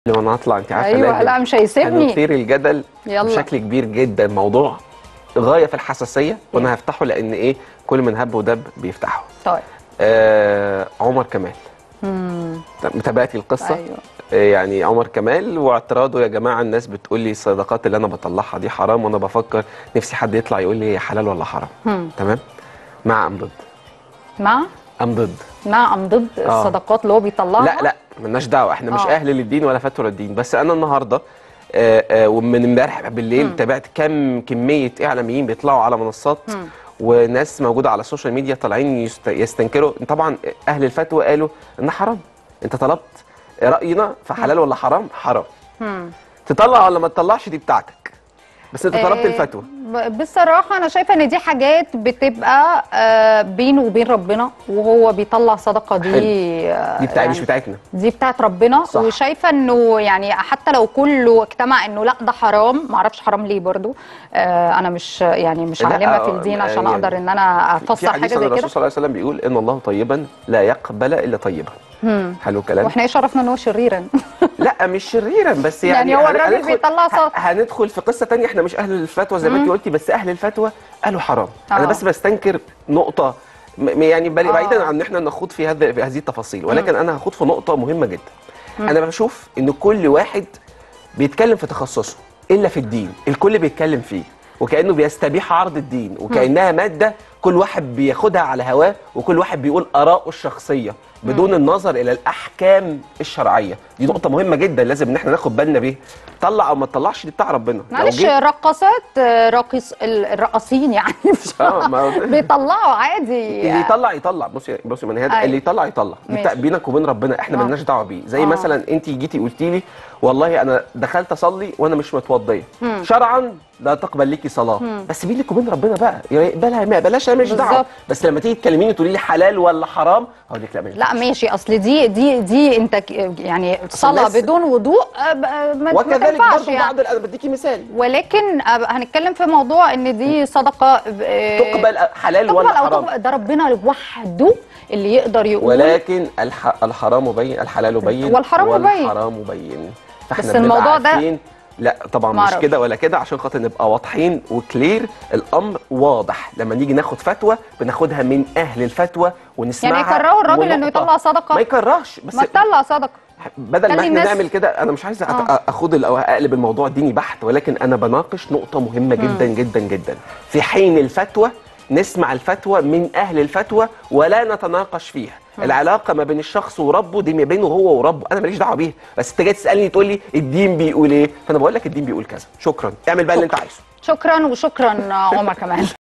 قبل ما نطلع انت عارفه ايوه لازم لا مش هيسيبني هنثير الجدل يلا. بشكل كبير جدا موضوع غايه في الحساسيه وانا هفتحه لان ايه كل من هب ودب بيفتحه طيب آه عمر كمال مم. متابعتي القصه ايوه آه يعني عمر كمال واعتراضه يا جماعه الناس بتقول لي الصدقات اللي انا بطلعها دي حرام وانا بفكر نفسي حد يطلع يقول لي هي حلال ولا حرام مم. تمام مع ام ضد مع ام ضد مع ام ضد آه. الصدقات اللي هو بيطلعها لا لا ملناش دعوه احنا مش آه. اهل للدين ولا فتوى للدين بس انا النهارده آه، آه، ومن امبارح بالليل مم. تابعت كم كميه اعلاميين بيطلعوا على منصات مم. وناس موجوده على السوشيال ميديا طالعين يست- يستنكروا طبعا اهل الفتوى قالوا ان حرام انت طلبت راينا فحلال ولا حرام حرام مم. تطلع ولا ما تطلعش دي بتاعتك بس انت طلبت آه، الفتوى ب- بصراحة أنا شايفة إن دي حاجات بتبقى آه، بينه وبين ربنا وهو بيطلع صدقة دي آه، دي بتاعي مش يعني بتاعتنا دي بتاعت ربنا صح. وشايفه انه يعني حتى لو كله اجتمع انه لا ده حرام ما اعرفش حرام ليه برضو آه انا مش يعني مش لا، عالمه في آه، الدين آه، عشان يعني اقدر ان انا في افسر حديث حاجه عن زي الرسول كده صلى الله عليه وسلم بيقول ان الله طيبا لا يقبل الا طيبا مم. حلو الكلام واحنا ايه شرفنا ان هو شريرا لا مش شريرا بس يعني, يعني هو هن- الراجل هندخل- بيطلع صوت. ه- هندخل في قصه تانية احنا مش اهل الفتوى زي ما انت قلتي بس اهل الفتوى قالوا حرام انا آه. بس بستنكر نقطه م- يعني بل- آه. بعيدا عن ان احنا نخوض في هذا في هذه التفاصيل ولكن انا هخوض في نقطه مهمه جدا انا بشوف ان كل واحد بيتكلم في تخصصه الا في الدين الكل بيتكلم فيه وكانه بيستبيح عرض الدين وكانها ماده كل واحد بياخدها على هواه وكل واحد بيقول اراءه الشخصيه بدون النظر الى الاحكام الشرعيه دي نقطه مهمه جدا لازم ان احنا ناخد بالنا بيها طلع او ما تطلعش دي بتاع ربنا لو معلش جيت- رقصات آه، راقص ال- الرقاصين يعني مش اه ما بيطلعوا عادي اللي يطلع يطلع بصي بصي من هذا أيوة. اللي يطلع يطلع دي بتاع- ماشي. بينك وبين ربنا احنا آه. مالناش دعوه بيه زي آه. مثلا انت جيتي قلتي لي والله انا دخلت اصلي وانا مش متوضيه مم. شرعا لا تقبل ليكي صلاه بس بينك وبين ربنا بقى يا يقبلها ما بلاش انا ماليش دعوه بالظبط. بس لما تيجي تكلميني تقولي لي حلال ولا حرام هقول لك لا ماليش لا ماشي اصل دي دي دي انت ك- يعني صلاه الناس- بدون وضوء آه، ب- آه، ما ما وكذلك تنفعش برضه يعني. بعض ال- انا بديكي مثال ولكن آه، هنتكلم في موضوع ان دي صدقه آه، تقبل حلال تقبل ولا او حرام تقبل ده ربنا وحده اللي يقدر يقول ولكن الح... الحرام بين الحلال بين والحرام بين. والحرام بين فاحنا بس بنبقى الموضوع ده- عارفين لا طبعا مش معرفش. كده ولا كده عشان خاطر نبقى واضحين وكلير الامر واضح لما نيجي ناخد فتوى بناخدها من اهل الفتوى ونسمعها يعني يكرهوا الراجل انه ونقطة. يطلع صدقه ما يكرهش بس ما تطلع صدقه بدل ما خلي احنا الناس- نعمل كده انا مش عايز أت- آه. اخد ال- او اقلب الموضوع ديني بحت ولكن انا بناقش نقطه مهمه جدا جدا جدا في حين الفتوى نسمع الفتوى من اهل الفتوى ولا نتناقش فيها العلاقه ما بين الشخص وربه دي ما بينه هو وربه انا ماليش دعوه بيها بس انت جاي تسالني تقول لي الدين بيقول ايه فانا بقول لك الدين بيقول كذا شكرا اعمل بقى اللي انت عايزه شكرا وشكرا آه، عمر كمان